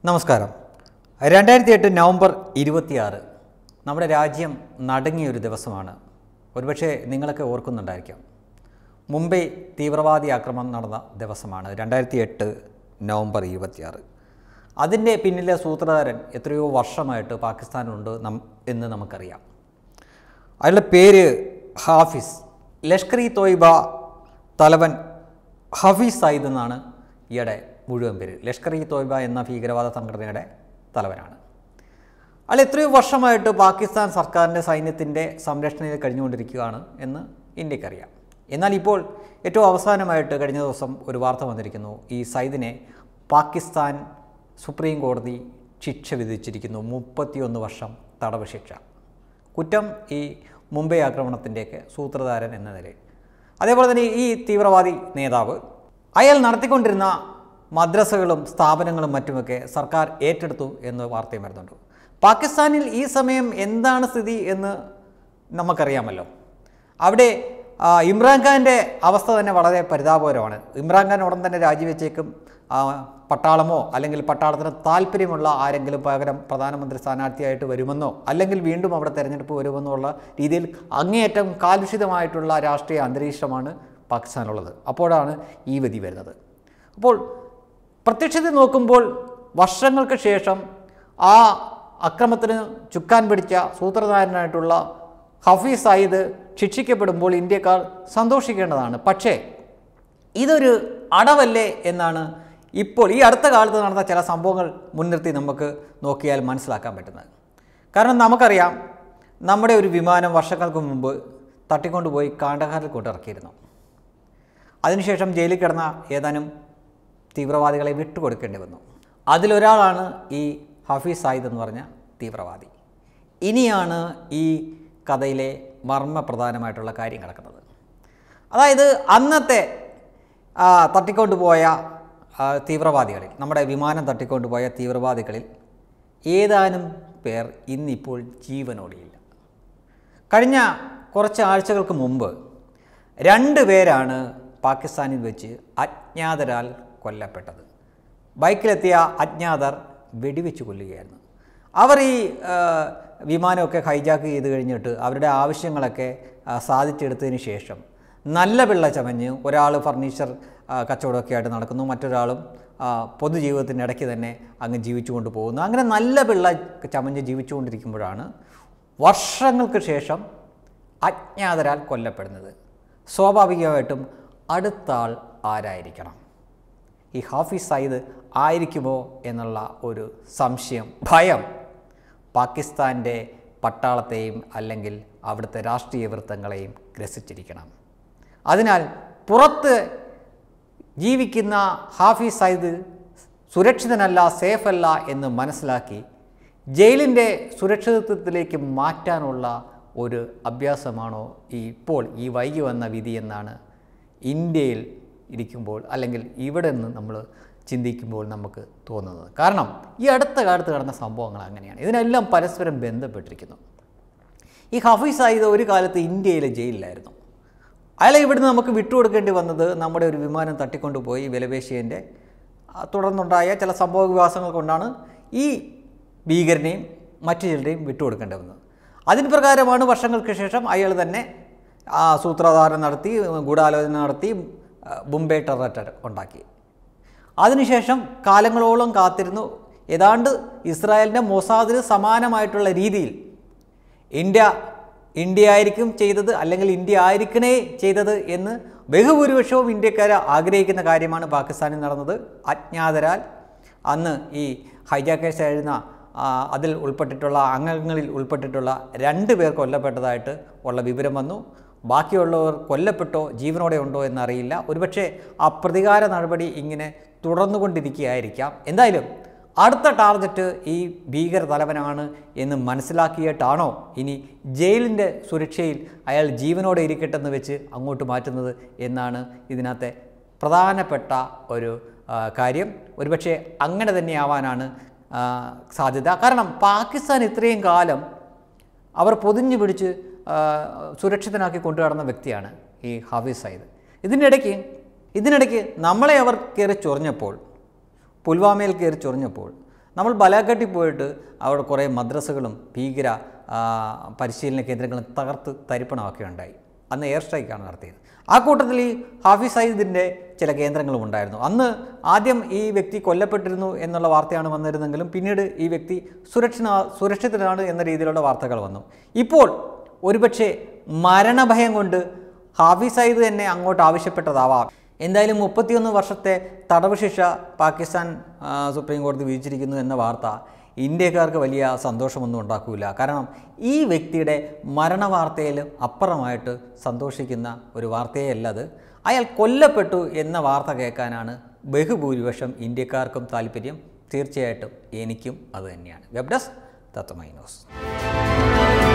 നമസ്കാരം രണ്ടായിരത്തി എട്ട് നവംബർ ഇരുപത്തിയാറ് നമ്മുടെ രാജ്യം നടുങ്ങിയ ഒരു ദിവസമാണ് ഒരുപക്ഷെ നിങ്ങളൊക്കെ ഓർക്കുന്നുണ്ടായിരിക്കാം മുംബൈ തീവ്രവാദി ആക്രമണം നടന്ന ദിവസമാണ് രണ്ടായിരത്തി എട്ട് നവംബർ ഇരുപത്തിയാറ് അതിൻ്റെ പിന്നിലെ സൂത്രധാരൻ എത്രയോ വർഷമായിട്ട് പാകിസ്ഥാനുണ്ട് നം എന്ന് നമുക്കറിയാം അയാളുടെ പേര് ഹാഫിസ് ലഷ്കർ ഇ തോയ്ബ തലവൻ ഹഫീസ് സയ്യിദ് എന്നാണ് ഇയാളുടെ മുഴുവൻ പേര് ലഷ്കർ ഇ തോയ്ബ എന്ന ഭീകരവാദ സംഘടനയുടെ തലവനാണ് അയാൾ എത്രയോ വർഷമായിട്ട് പാകിസ്ഥാൻ സർക്കാരിൻ്റെ സൈന്യത്തിൻ്റെ സംരക്ഷണയിൽ കഴിഞ്ഞുകൊണ്ടിരിക്കുകയാണ് എന്ന് ഇന്ത്യക്കറിയാം എന്നാൽ ഇപ്പോൾ ഏറ്റവും അവസാനമായിട്ട് കഴിഞ്ഞ ദിവസം ഒരു വാർത്ത വന്നിരിക്കുന്നു ഈ സയ്യിദിനെ പാകിസ്ഥാൻ സുപ്രീം കോടതി ശിക്ഷ വിധിച്ചിരിക്കുന്നു മുപ്പത്തിയൊന്ന് വർഷം തടവ് ശിക്ഷ കുറ്റം ഈ മുംബൈ ആക്രമണത്തിൻ്റെയൊക്കെ സൂത്രധാരൻ എന്ന നിലയിൽ അതേപോലെ തന്നെ ഈ തീവ്രവാദി നേതാവ് അയാൾ നടത്തിക്കൊണ്ടിരുന്ന മദ്രസകളും സ്ഥാപനങ്ങളും മറ്റുമൊക്കെ സർക്കാർ ഏറ്റെടുത്തു എന്ന് വാർത്തയും വരുന്നുണ്ട് പാകിസ്ഥാനിൽ ഈ സമയം എന്താണ് സ്ഥിതി എന്ന് നമുക്കറിയാമല്ലോ അവിടെ ആ, ഇമ്രാൻഖാൻ്റെ അവസ്ഥ തന്നെ വളരെ പരിതാപകരമാണ് ഇമ്രാൻഖാൻ ഉടൻ തന്നെ രാജിവെച്ചേക്കും ആ, പട്ടാളമോ അല്ലെങ്കിൽ പട്ടാളത്തിന് താല്പര്യമുള്ള ആരെങ്കിലും പകരം പ്രധാനമന്ത്രി സ്ഥാനാർത്ഥിയായിട്ട് വരുമെന്നോ അല്ലെങ്കിൽ വീണ്ടും അവിടെ തെരഞ്ഞെടുപ്പ് വരുമെന്നോ ഉള്ള രീതിയിൽ അങ്ങേയറ്റം കാലുഷിതമായിട്ടുള്ള രാഷ്ട്രീയ അന്തരീക്ഷമാണ് പാകിസ്ഥാനുള്ളത് അപ്പോഴാണ് ഈ വിധി വരുന്നത് അപ്പോൾ പ്രത്യക്ഷത്തിൽ നോക്കുമ്പോൾ വർഷങ്ങൾക്ക് ശേഷം ആ അക്രമത്തിന് ചുക്കാൻ പിടിച്ച സൂത്രധാരനായിട്ടുള്ള ഹഫീസ് സയ്യിദ് ശിക്ഷിക്കപ്പെടുമ്പോൾ ഇന്ത്യക്കാർ സന്തോഷിക്കേണ്ടതാണ് പക്ഷേ ഇതൊരു അടവല്ലേ എന്നാണ് ഇപ്പോൾ ഈ അടുത്ത കാലത്ത് നടന്ന ചില സംഭവങ്ങൾ മുൻനിർത്തി നമുക്ക് നോക്കിയാൽ മനസ്സിലാക്കാൻ പറ്റുന്നത് കാരണം നമുക്കറിയാം നമ്മുടെ ഒരു വിമാനം വർഷങ്ങൾക്ക് മുമ്പ് തട്ടിക്കൊണ്ടുപോയി കാണ്ടഹാറിൽ കൊണ്ടിറക്കിയിരുന്നു അതിനുശേഷം ജയിലിൽ കിടന്ന ഏതാനും തീവ്രവാദികളെ വിട്ടുകൊടുക്കേണ്ടി വന്നു അതിലൊരാളാണ് ഈ ഹഫീസ് സായിദ് എന്ന് പറഞ്ഞ തീവ്രവാദി ഇനിയാണ് ഈ കഥയിലെ മർമ്മപ്രധാനമായിട്ടുള്ള കാര്യം കിടക്കുന്നത് അതായത് അന്നത്തെ ആ, തട്ടിക്കൊണ്ടുപോയ ആ, തീവ്രവാദികളിൽ നമ്മുടെ വിമാനം തട്ടിക്കൊണ്ടുപോയ തീവ്രവാദികളിൽ ഏതാനും പേർ ഇന്നിപ്പോൾ ജീവനോടെയില്ല കഴിഞ്ഞ കുറച്ച് ആഴ്ചകൾക്ക് മുമ്പ് രണ്ട് പേരാണ് പാകിസ്ഥാനിൽ വെച്ച് അജ്ഞാതരാൽ കൊല്ലപ്പെട്ടത് ബൈക്കിലെത്തിയ അജ്ഞാതർ വെടിവെച്ച് കൊല്ലുകയായിരുന്നു അവർ ഈ ആ, വിമാനമൊക്കെ ഹൈജാക്ക് ചെയ്ത് കഴിഞ്ഞിട്ട് അവരുടെ ആവശ്യങ്ങളൊക്കെ ആ, സാധിച്ചെടുത്തതിന് ശേഷം നല്ല പിള്ള ചമഞ്ഞ് ഒരാൾ ഫർണിച്ചർ ആ, കച്ചവടമൊക്കെ ആയിട്ട് നടക്കുന്നു മറ്റൊരാളും ആ, പൊതുജീവിതത്തിൻ്റെ ഇടയ്ക്ക് തന്നെ അങ്ങ് ജീവിച്ചുകൊണ്ട് പോകുന്നു അങ്ങനെ നല്ല പിള്ള ചമഞ്ഞ് ജീവിച്ചുകൊണ്ടിരിക്കുമ്പോഴാണ് വർഷങ്ങൾക്ക് ശേഷം അജ്ഞാതരാൽ കൊല്ലപ്പെടുന്നത് സ്വാഭാവികമായിട്ടും അടുത്ത ആൾ ആരായിരിക്കണം ഈ ഹാഫിസ് സയ്യിദ് ആയിരിക്കുമോ എന്നുള്ള ഒരു സംശയം ഭയം പാകിസ്ഥാൻ്റെ പട്ടാളത്തെയും അല്ലെങ്കിൽ അവിടുത്തെ രാഷ്ട്രീയ വൃത്തങ്ങളെയും ഗ്രസിച്ചിരിക്കണം അതിനാൽ പുറത്ത് ജീവിക്കുന്ന ഹാഫിസ് സയ്യിദ് സുരക്ഷിതനല്ല സേഫല്ല എന്ന് മനസ്സിലാക്കി ജയിലിൻ്റെ സുരക്ഷിതത്വത്തിലേക്ക് മാറ്റാനുള്ള ഒരു അഭ്യാസമാണോ ഈ ഇപ്പോൾ ഈ വൈകി വന്ന വിധി എന്നാണ് ഇന്ത്യയിൽ ഇരിക്കുമ്പോൾ അല്ലെങ്കിൽ ഇവിടെ നിന്ന് നമ്മൾ ചിന്തിക്കുമ്പോൾ നമുക്ക് തോന്നുന്നത് കാരണം ഈ അടുത്ത കാലത്ത് നടന്ന സംഭവങ്ങൾ അങ്ങനെയാണ് ഇതിനെല്ലാം പരസ്പരം ബന്ധപ്പെട്ടിരിക്കുന്നു ഈ ഹഫീസ് സായിദ് ഒരു കാലത്ത് ഇന്ത്യയിലെ ജയിലിലായിരുന്നു അയാളെ ഇവിടുന്ന് നമുക്ക് വിട്ടുകൊടുക്കേണ്ടി വന്നത് നമ്മുടെ ഒരു വിമാനം തട്ടിക്കൊണ്ടുപോയി വിലപേശിയതിൻ്റെ ആ, തുടർന്നുണ്ടായ ചില സംഭവ വികാസങ്ങൾ കൊണ്ടാണ് ഈ ഭീകരനെയും മറ്റു ചിലരെയും വിട്ടുകൊടുക്കേണ്ടി വന്നത് അതിന് പ്രകാരമാണ് വർഷങ്ങൾക്ക് ശേഷം അയാൾ തന്നെ ആ സൂത്രധാരം നടത്തി ഗൂഢാലോചന നടത്തി ആ, ബുംബെ ടെറർ അറ്റാക്ക് ഉണ്ടാക്കി അതിനുശേഷം കാലങ്ങളോളം കാത്തിരുന്നു ഏതാണ്ട് ഇസ്രായേലിൻ്റെ മൊസാദിന് സമാനമായിട്ടുള്ള രീതിയിൽ ഇന്ത്യ ഇന്ത്യ ആയിരിക്കും ചെയ്തത് അല്ലെങ്കിൽ ഇന്ത്യ ആയിരിക്കണേ ചെയ്തത് എന്ന് ബഹുഭൂരിപക്ഷവും ഇന്ത്യക്കാർ ആഗ്രഹിക്കുന്ന കാര്യമാണ് പാകിസ്ഥാനിൽ നടന്നത് അജ്ഞാതരാൽ അന്ന് ഈ ഹൈജാക്കേഴ്സ് എഴുതുന്ന ആ, അതിൽ ഉൾപ്പെട്ടിട്ടുള്ള അംഗങ്ങളിൽ ഉൾപ്പെട്ടിട്ടുള്ള രണ്ട് പേർ കൊല്ലപ്പെട്ടതായിട്ട് ഉള്ള വിവരം വന്നു ബാക്കിയുള്ളവർ കൊല്ലപ്പെട്ടോ ജീവനോടെ ഉണ്ടോ എന്നറിയില്ല ഒരുപക്ഷെ ആ പ്രതികാര നടപടി ഇങ്ങനെ തുടർന്നുകൊണ്ടിരിക്കുകയായിരിക്കാം എന്തായാലും അടുത്ത ടാർഗറ്റ് ഈ ഭീകര തലവനാണ് എന്ന് മനസ്സിലാക്കിയിട്ടാണോ ഇനി ജയിലിൻ്റെ സുരക്ഷയിൽ അയാൾ ജീവനോടെ ഇരിക്കട്ടെ എന്ന് വെച്ച് അങ്ങോട്ട് മാറ്റുന്നത് എന്നാണ് ഇതിനകത്തെ പ്രധാനപ്പെട്ട ഒരു ആ, കാര്യം ഒരുപക്ഷെ അങ്ങനെ തന്നെയാവാനാണ് ആ, സാധ്യത കാരണം പാകിസ്ഥാൻ ഇത്രയും കാലം അവർ പൊതിഞ്ഞു പിടിച്ച് ആ, സുരക്ഷിതനാക്കി കൊണ്ടു നടന്ന വ്യക്തിയാണ് ഈ ഹഫീസ് സയ്യിദ് ഇതിനിടയ്ക്ക് ഇതിനിടയ്ക്ക് നമ്മളെ അവർ കയറി ചൊറിഞ്ഞപ്പോൾ പുൽവാമയിൽ കയറി ചൊറിഞ്ഞപ്പോൾ നമ്മൾ ബലാഘട്ടിൽ പോയിട്ട് അവിടെ കുറേ മദ്രസകളും ഭീകര ആ, പരിശീലന കേന്ദ്രങ്ങളും തകർത്ത് തരിപ്പണമൊക്കെ ഉണ്ടായി അന്ന് എയർ സ്ട്രൈക്കാണ് നടത്തിയത് ആ കൂട്ടത്തിൽ ഈ ഹാഫിസ് സയ്യിദിൻ്റെ ചില കേന്ദ്രങ്ങളും ഉണ്ടായിരുന്നു അന്ന് ആദ്യം ഈ വ്യക്തി കൊല്ലപ്പെട്ടിരുന്നു എന്നുള്ള വാർത്തയാണ് വന്നിരുന്നെങ്കിലും പിന്നീട് ഈ വ്യക്തി സുരക്ഷ സുരക്ഷിതനാണ് എന്ന രീതിയിലുള്ള വാർത്തകൾ വന്നു ഇപ്പോൾ ഒരുപക്ഷെ മരണഭയം കൊണ്ട് ഹാഫിസ് സയ്യിദ് തന്നെ അങ്ങോട്ട് ആവശ്യപ്പെട്ടതാവാം എന്തായാലും മുപ്പത്തിയൊന്ന് വർഷത്തെ തടവ് ശിക്ഷ പാകിസ്ഥാൻ ആ, സുപ്രീം കോടതി വിധിച്ചിരിക്കുന്നു എന്ന വാർത്ത ഇന്ത്യക്കാർക്ക് വലിയ സന്തോഷമൊന്നും ഉണ്ടാക്കില്ല കാരണം ഈ വ്യക്തിയുടെ മരണവാർത്തയിൽ അപ്പുറമായിട്ട് സന്തോഷിക്കുന്ന ഒരു വാർത്തയേ അല്ലത് അയാൾ കൊല്ലപ്പെട്ടു എന്ന വാർത്ത കേൾക്കാനാണ് ബഹുഭൂരിപക്ഷം ഇന്ത്യക്കാർക്കും താല്പര്യം തീർച്ചയായിട്ടും എനിക്കും അത് തന്നെയാണ് വെബ് ഡെസ്ക് തത്വമൈ ന്യൂസ്